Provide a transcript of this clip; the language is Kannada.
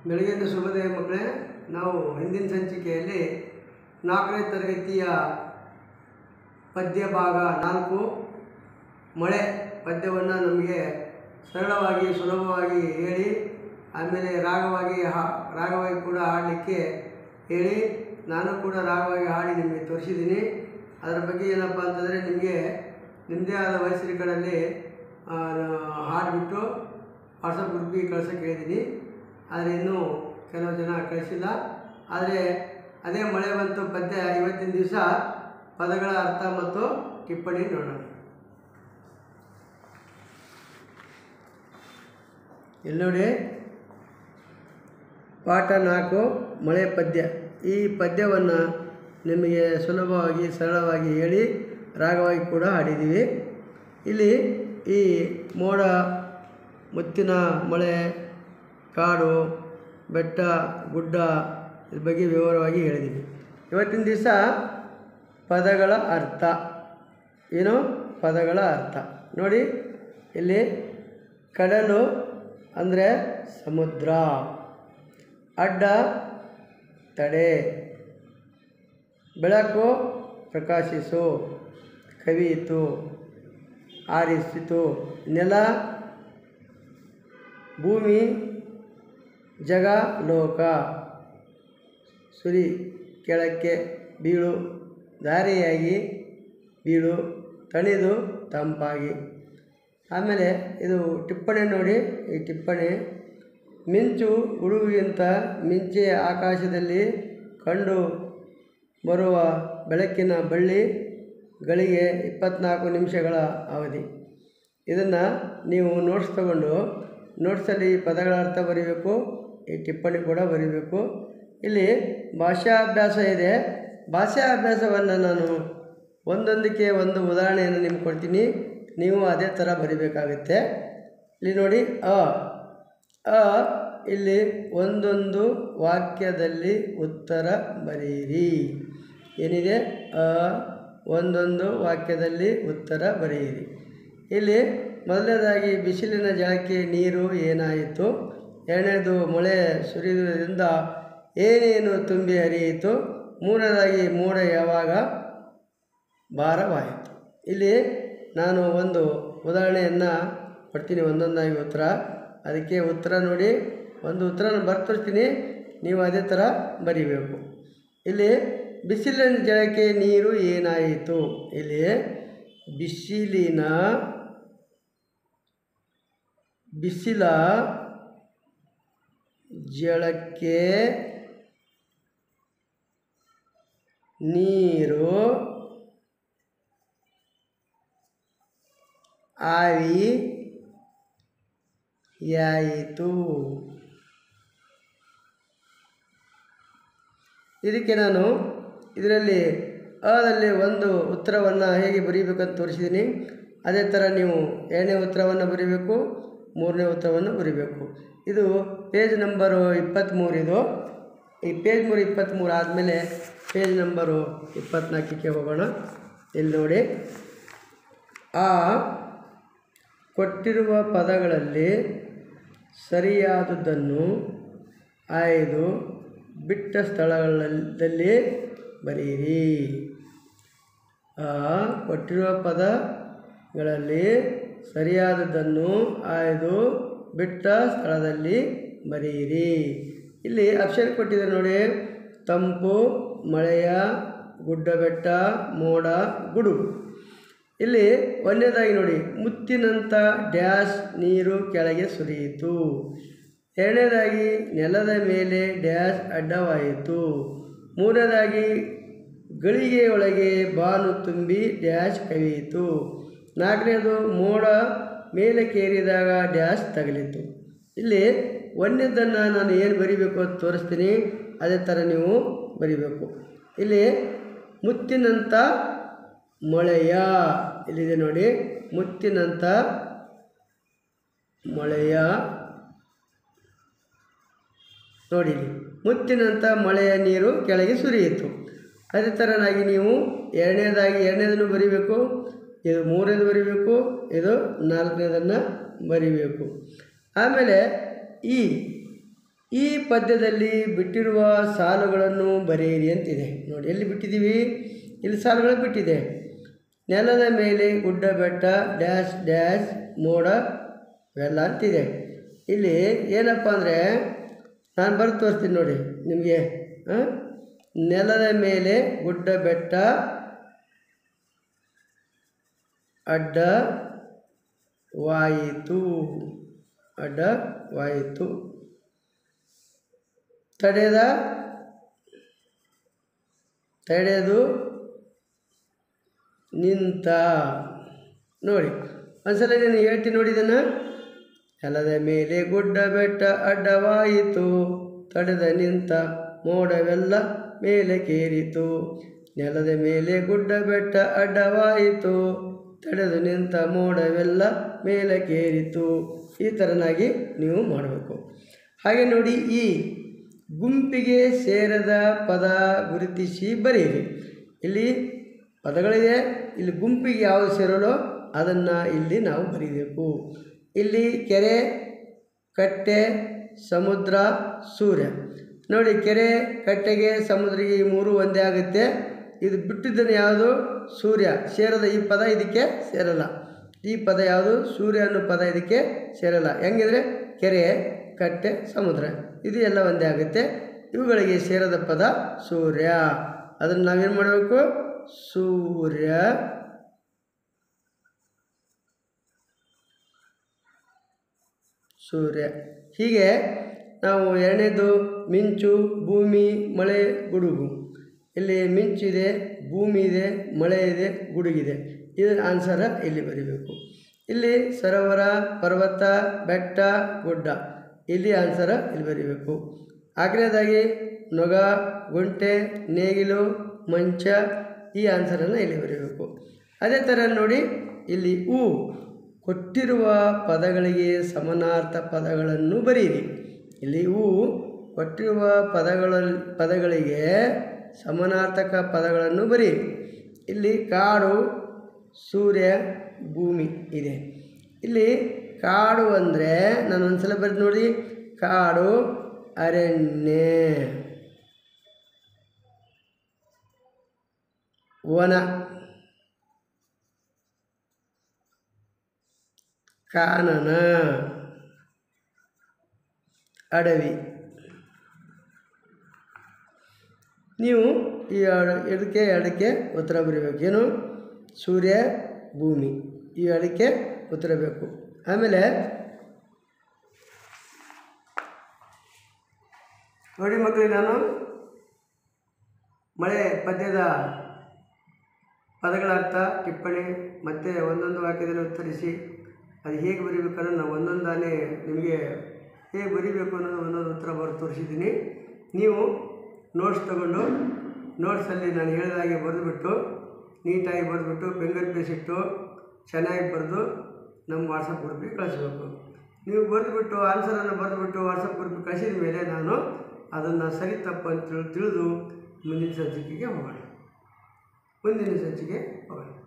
ಬೆಳಗ್ಗೆಯಿಂದ ಶುಭೋದಯ ಮಕ್ಕಳೇ ನಾವು ಹಿಂದಿನ ಸಂಚಿಕೆಯಲ್ಲಿ ನಾಲ್ಕನೇ ತರಗತಿಯ ಪದ್ಯ ಭಾಗ ನಾಲ್ಕು ಮಳೆ ಪದ್ಯವನ್ನು ನಮಗೆ ಸರಳವಾಗಿ ಸುಲಭವಾಗಿ ಹೇಳಿ ಆಮೇಲೆ ರಾಗವಾಗಿ ಹಾ ರಾಗವಾಗಿ ಕೂಡ ಹಾಡಲಿಕ್ಕೆ ಹೇಳಿ ನಾನು ಕೂಡ ರಾಗವಾಗಿ ಹಾಡಿ ನಿಮಗೆ ತೋರಿಸಿದ್ದೀನಿ ಅದರ ಬಗ್ಗೆ ಏನಪ್ಪ ಅಂತಂದರೆ ನಿಮಗೆ ನಿಮ್ಮದೇ ಆದ ವಯಸ್ಸಿನ ಹಾಡಿಬಿಟ್ಟು ವಾಟ್ಸಪ್ ಗ್ರೂಪಿಗೆ ಕಳ್ಸೋಕ್ಕೆ ಹೇಳಿದ್ದೀನಿ ಆದರೆ ಇನ್ನೂ ಕೆಲವು ಜನ ಕಳಿಸಿಲ್ಲ ಆದರೆ ಅದೇ ಮಳೆ ಬಂತು ಪದ್ಯ ಇವತ್ತಿನ ದಿವಸ ಪದಗಳ ಅರ್ಥ ಮತ್ತು ಟಿಪ್ಪಣಿ ನೋಡೋಣ ಇಲ್ಲಿ ನೋಡಿ ಪಾಠ ನಾಲ್ಕು ಮಳೆ ಪದ್ಯ ಈ ಪದ್ಯವನ್ನು ನಿಮಗೆ ಸುಲಭವಾಗಿ ಸರಳವಾಗಿ ಹೇಳಿ ರಾಗವಾಗಿ ಕೂಡ ಹಾಡಿದ್ದೀವಿ ಇಲ್ಲಿ ಈ ಮೋಡ ಮುತ್ತಿನ ಮಳೆ ಕಾಡು ಬೆಟ್ಟ ಗುಡ್ಡ ಇದ್ರ ಬಗ್ಗೆ ವಿವರವಾಗಿ ಹೇಳಿದ್ದೀವಿ ಇವತ್ತಿನ ದಿವಸ ಪದಗಳ ಅರ್ಥ ಏನು ಪದಗಳ ಅರ್ಥ ನೋಡಿ ಇಲ್ಲಿ ಕಡಲು ಅಂದರೆ ಸಮುದ್ರ ಅಡ್ಡ ತಡೆ ಬೆಳಕು ಪ್ರಕಾಶಿಸು ಕವಿಯಿತು ಆರಿಸಿತು ನೆಲ ಭೂಮಿ ಜಗ ಲೋಕ ಸುರಿ ಕೆಳಕ್ಕೆ ಬೀಳು ದಾರಿಯಾಗಿ ಬೀಳು ತಣಿದು ತಂಪಾಗಿ ಆಮೇಲೆ ಇದು ಟಿಪ್ಪಣಿ ನೋಡಿ ಈ ಟಿಪ್ಪಣಿ ಮಿಂಚು ಗುಡುಗಿಗಿಂತ ಮಿಂಚೆ ಆಕಾಶದಲ್ಲಿ ಕಂಡು ಬರುವ ಬೆಳಕಿನ ಬಳ್ಳಿ ಗಳಿಗೆ ಇಪ್ಪತ್ನಾಲ್ಕು ನಿಮಿಷಗಳ ಅವಧಿ ಇದನ್ನು ನೀವು ನೋಟ್ಸ್ ತಗೊಂಡು ನೋಟ್ಸಲ್ಲಿ ಪದಗಳ ಅರ್ಥ ಬರೀಬೇಕು ಈ ಟಿಪ್ಪಣಿ ಕೂಡ ಬರೀಬೇಕು ಇಲ್ಲಿ ಭಾಷಾ ಅಭ್ಯಾಸ ಇದೆ ಭಾಷಾ ಅಭ್ಯಾಸವನ್ನು ನಾನು ಒಂದೊಂದಕ್ಕೆ ಒಂದು ಉದಾಹರಣೆಯನ್ನು ನಿಮ್ಗೆ ಕೊಡ್ತೀನಿ ನೀವು ಅದೇ ಥರ ಬರಿಬೇಕಾಗುತ್ತೆ ಇಲ್ಲಿ ನೋಡಿ ಅ ಅ ಇಲ್ಲಿ ಒಂದೊಂದು ವಾಕ್ಯದಲ್ಲಿ ಉತ್ತರ ಬರೆಯಿರಿ ಏನಿದೆ ಅ ಒಂದೊಂದು ವಾಕ್ಯದಲ್ಲಿ ಉತ್ತರ ಬರೆಯಿರಿ ಇಲ್ಲಿ ಮೊದಲನೇದಾಗಿ ಬಿಸಿಲಿನ ಜಳಕ್ಕೆ ನೀರು ಏನಾಯಿತು ಎರಡನೇದು ಮಳೆ ಸುರಿಯುವುದರಿಂದ ಏನೇನು ತುಂಬಿ ಹರಿಯಿತು ಮೂರನೇದಾಗಿ ಮೋಡ ಯಾವಾಗ ಭಾರವಾಯಿತು ಇಲ್ಲಿ ನಾನು ಒಂದು ಉದಾಹರಣೆಯನ್ನು ಕೊಡ್ತೀನಿ ಒಂದೊಂದಾಗಿ ಉತ್ತರ ಅದಕ್ಕೆ ಉತ್ತರ ನೋಡಿ ಒಂದು ಉತ್ತರನ ಬರ್ತೋರ್ತೀನಿ ನೀವು ಅದೇ ಥರ ಬರಿಬೇಕು ಇಲ್ಲಿ ಬಿಸಿಲಿನ ಜಳಕ್ಕೆ ನೀರು ಏನಾಯಿತು ಇಲ್ಲಿ ಬಿಸಿಲಿನ ಬಿಸಿಲ ಜಳಕ್ಕೆ ನೀರು ಆವಿ ಯಾಯಿತು ಇದಕ್ಕೆ ನಾನು ಇದರಲ್ಲಿ ಅದಲ್ಲಿ ಒಂದು ಉತ್ತರವನ್ನು ಹೇಗೆ ಬರೀಬೇಕಂತ ತೋರಿಸಿದ್ದೀನಿ ಅದೇ ಥರ ನೀವು ಎರಡನೇ ಉತ್ತರವನ್ನು ಬರೀಬೇಕು ಮೂರನೇ ಉತ್ತರವನ್ನು ಬರೀಬೇಕು ಇದು ಪೇಜ್ ನಂಬರು ಇಪ್ಪತ್ತ್ಮೂರಿದು ಈ ಪೇಜ್ ಮೂರು ಇಪ್ಪತ್ತ್ಮೂರು ಆದಮೇಲೆ ಪೇಜ್ ನಂಬರು ಇಪ್ಪತ್ತ್ನಾಲ್ಕಕ್ಕೆ ಹೋಗೋಣ ಇಲ್ಲಿ ನೋಡಿ ಆ ಕೊಟ್ಟಿರುವ ಪದಗಳಲ್ಲಿ ಸರಿಯಾದುದನ್ನು ಆಯ್ದು ಬಿಟ್ಟ ಸ್ಥಳಗಳಲ್ಲಿ ಬರೆಯಿರಿ ಆ ಕೊಟ್ಟಿರುವ ಪದಗಳಲ್ಲಿ ಸರಿಯಾದದ್ದನ್ನು ಆಯ್ದು ಬಿಟ್ಟ ಸ್ಥಳದಲ್ಲಿ ಬರೆಯಿರಿ ಇಲ್ಲಿ ಅಕ್ಷರ ಕೊಟ್ಟಿದೆ ನೋಡಿ ತಂಪು ಮಳೆಯ ಗುಡ್ಡ ಬೆಟ್ಟ ಮೋಡ ಗುಡುಗು ಇಲ್ಲಿ ಒಂದನೇದಾಗಿ ನೋಡಿ ಮುತ್ತಿನಂಥ ಡ್ಯಾಶ್ ನೀರು ಕೆಳಗೆ ಸುರಿಯಿತು ಎರಡನೇದಾಗಿ ನೆಲದ ಮೇಲೆ ಡ್ಯಾಶ್ ಅಡ್ಡವಾಯಿತು ಮೂರನೇದಾಗಿ ಗಳಿಗೆಯೊಳಗೆ ಬಾನು ತುಂಬಿ ಡ್ಯಾಶ್ ಕವಿಯಿತು ನಾಲ್ಕನೇದು ಮೋಡ ಮೇಲೆ ಕೇರಿದಾಗ ಡ್ಯಾಶ್ ತಗಲಿತು ಇಲ್ಲಿ ಒಂದನೇದನ್ನು ನಾನು ಏನು ಬರಿಬೇಕು ಅಂತ ತೋರಿಸ್ತೀನಿ ಅದೇ ಥರ ನೀವು ಬರಿಬೇಕು ಇಲ್ಲಿ ಮುತ್ತಿನಂಥ ಮೊಳೆಯ ಇಲ್ಲಿದೆ ನೋಡಿ ಮುತ್ತಿನಂಥ ಮೊಳೆಯ ನೋಡಿ ಇಲ್ಲಿ ಮುತ್ತಿನಂಥ ಮಳೆಯ ನೀರು ಕೆಳಗೆ ಸುರಿಯಿತು ಅದೇ ಥರನಾಗಿ ನೀವು ಎರಡನೇದಾಗಿ ಎರಡನೇದನ್ನು ಬರಿಬೇಕು ಇದು ಮೂರನೇದು ಬರಿಬೇಕು ಇದು ನಾಲ್ಕನೇದನ್ನು ಬರಿಬೇಕು ಆಮೇಲೆ ಈ ಈ ಪದ್ಯದಲ್ಲಿ ಬಿಟ್ಟಿರುವ ಸಾಲುಗಳನ್ನು ಬರೆಯಿರಿ ಅಂತಿದೆ ನೋಡಿ ಎಲ್ಲಿ ಬಿಟ್ಟಿದ್ದೀವಿ ಇಲ್ಲಿ ಸಾಲುಗಳು ಬಿಟ್ಟಿದೆ ನೆಲದ ಮೇಲೆ ಗುಡ್ಡ ಬೆಟ್ಟ ಡ್ಯಾಶ್ ಡ್ಯಾಶ್ ಮೋಡ ಇವೆಲ್ಲ ಅಂತಿದೆ ಇಲ್ಲಿ ಏನಪ್ಪ ಅಂದರೆ ನಾನು ಬರೆದು ತೋರಿಸ್ತೀನಿ ನೋಡಿ ನಿಮಗೆ ಹಾಂ ನೆಲದ ಮೇಲೆ ಗುಡ್ಡ ಬೆಟ್ಟ ಅಡ್ಡವಾಯಿತು ಅಡ್ಡವಾಯಿತು ತಡೆದ ತಡೆದು ನಿಂತ ನೋಡಿ ಒಂದ್ಸಲ ನೀನು ಹೇಳ್ತೀನಿ ನೋಡಿದನ ನೆಲದ ಮೇಲೆ ಗುಡ್ಡ ಬೆಟ್ಟ ಅಡ್ಡವಾಯಿತು ತಡೆದ ನಿಂತ ಮೋಡವೆಲ್ಲ ಮೇಲೆ ಕೇರಿತು ನೆಲದ ಮೇಲೆ ಗುಡ್ಡ ಬೆಟ್ಟ ಅಡ್ಡವಾಯಿತು ತಡೆದು ನಿಂತ ಮೋಡವೆಲ್ಲ ಮೇಲೆ ಕೇರಿತು ಈ ಥರನಾಗಿ ನೀವು ಮಾಡಬೇಕು ಹಾಗೆ ನೋಡಿ ಈ ಗುಂಪಿಗೆ ಸೇರದ ಪದ ಗುರುತಿಸಿ ಬರೆಯಿರಿ ಇಲ್ಲಿ ಪದಗಳಿದೆ ಇಲ್ಲಿ ಗುಂಪಿಗೆ ಯಾವುದು ಸೇರಲು ಅದನ್ನು ಇಲ್ಲಿ ನಾವು ಬರೀಬೇಕು ಇಲ್ಲಿ ಕೆರೆ ಕಟ್ಟೆ ಸಮುದ್ರ ಸೂರ್ಯ ನೋಡಿ ಕೆರೆ ಕಟ್ಟೆಗೆ ಸಮುದ್ರಿಗೆ ಈ ಮೂರು ಒಂದೇ ಆಗುತ್ತೆ ಇದು ಬಿಟ್ಟಿದ್ದನ್ನು ಯಾವುದು ಸೂರ್ಯ ಸೇರದ ಈ ಪದ ಇದಕ್ಕೆ ಸೇರಲ್ಲ ಈ ಪದ ಯಾವುದು ಸೂರ್ಯ ಅನ್ನೋ ಪದ ಇದಕ್ಕೆ ಸೇರಲ್ಲ ಹೆಂಗಿದ್ರೆ ಕೆರೆ ಕಟ್ಟೆ ಸಮುದ್ರ ಇದು ಎಲ್ಲ ಒಂದೇ ಆಗುತ್ತೆ ಇವುಗಳಿಗೆ ಸೇರದ ಪದ ಸೂರ್ಯ ಅದನ್ನು ನಾವೇನು ಮಾಡಬೇಕು ಸೂರ್ಯ ಸೂರ್ಯ ಹೀಗೆ ನಾವು ಎರಡನೇದು ಮಿಂಚು ಭೂಮಿ ಮಳೆ ಗುಡುಗು ಇಲ್ಲಿ ಮಿಂಚಿದೆ ಭೂಮಿ ಇದೆ ಮಳೆ ಇದೆ ಗುಡುಗಿದೆ ಇದರ ಆನ್ಸರ ಇಲ್ಲಿ ಬರೀಬೇಕು ಇಲ್ಲಿ ಸರೋವರ ಪರ್ವತ ಬೆಟ್ಟ ಗುಡ್ಡ ಇಲ್ಲಿ ಆನ್ಸರ ಇಲ್ಲಿ ಬರೀಬೇಕು ಆಖರಿದಾಗಿ ನೊಗ ಗುಂಟೆ ನೇಗಿಲು ಮಂಚ ಈ ಆನ್ಸರನ್ನು ಇಲ್ಲಿ ಬರೀಬೇಕು ಅದೇ ಥರ ನೋಡಿ ಇಲ್ಲಿ ಹೂ ಕೊಟ್ಟಿರುವ ಪದಗಳಿಗೆ ಸಮನಾರ್ಥ ಪದಗಳನ್ನು ಬರೀರಿ ಇಲ್ಲಿ ಹೂ ಕೊಟ್ಟಿರುವ ಪದಗಳ ಪದಗಳಿಗೆ ಸಮಾನಾರ್ಥಕ ಪದಗಳನ್ನು ಬರೀರಿ ಇಲ್ಲಿ ಕಾಡು ಸೂರ್ಯ ಭೂಮಿ ಇದೆ ಇಲ್ಲಿ ಕಾಡು ಅಂದರೆ ನಾನು ಒಂದ್ಸಲ ಬರೆದು ನೋಡಿ ಕಾಡು ಅರಣ್ಯ ವನ ಕಾನನ ಅಡವಿ ನೀವು ಈ ಎರಡು- ಇದಕ್ಕೆ ಎರಡಕ್ಕೆ ಉತ್ತರ ಬರೀಬೇಕು ಏನು ಸೂರ್ಯ ಭೂಮಿ ಈ ಎರಡಕ್ಕೆ ಉತ್ತರ ಬೇಕು ಆಮೇಲೆ ನೋಡಿ ಮಕ್ಕಳಿಗೆ ನಾನು ಮಳೆ ಪದ್ಯದ ಪದಗಳ ಅರ್ಥ ಟಿಪ್ಪಣಿ ಮತ್ತು ಒಂದೊಂದು ವಾಕ್ಯದಲ್ಲಿ ಉತ್ತರಿಸಿ ಅದು ಹೇಗೆ ಬರೀಬೇಕು ಅನ್ನೋದು ನಾವು ಒಂದೊಂದಾನೇ ನಿಮಗೆ ಹೇಗೆ ಬರೀಬೇಕು ಅನ್ನೋದು ಒಂದೊಂದು ಉತ್ತರ ಬರೆದು ತೋರಿಸಿದ್ದೀನಿ ನೀವು ನೋಟ್ಸ್ ತಗೊಂಡು ನೋಟ್ಸಲ್ಲಿ ನಾನು ಹೇಳಿದಾಗೆ ಬರೆದುಬಿಟ್ಟು ನೀಟಾಗಿ ಬರೆದ್ಬಿಟ್ಟು ಫಿಂಗರ್ ಪೇಸ್ ಇಟ್ಟು ಚೆನ್ನಾಗಿ ಬರೆದು ನಮ್ಮ ವಾಟ್ಸಪ್ ಗ್ರೂಪಿಗೆ ಕಳಿಸ್ಬೇಕು ನೀವು ಬರೆದುಬಿಟ್ಟು ಆನ್ಸರನ್ನು ಬರೆದುಬಿಟ್ಟು ವಾಟ್ಸಪ್ ಗ್ರೂಪಿಗೆ ಕಳಿಸಿದ ಮೇಲೆ ನಾನು ಅದನ್ನು ಸರಿ ತಪ್ಪು ಅಂತ ತಿಳ್- ತಿಳಿದು ಮುಂದಿನ ಸಂಚಿಕೆಗೆ ಹೋಗೋಣ ಮುಂದಿನ ಸಂಚಿಕೆ ಹೋಗೋಣ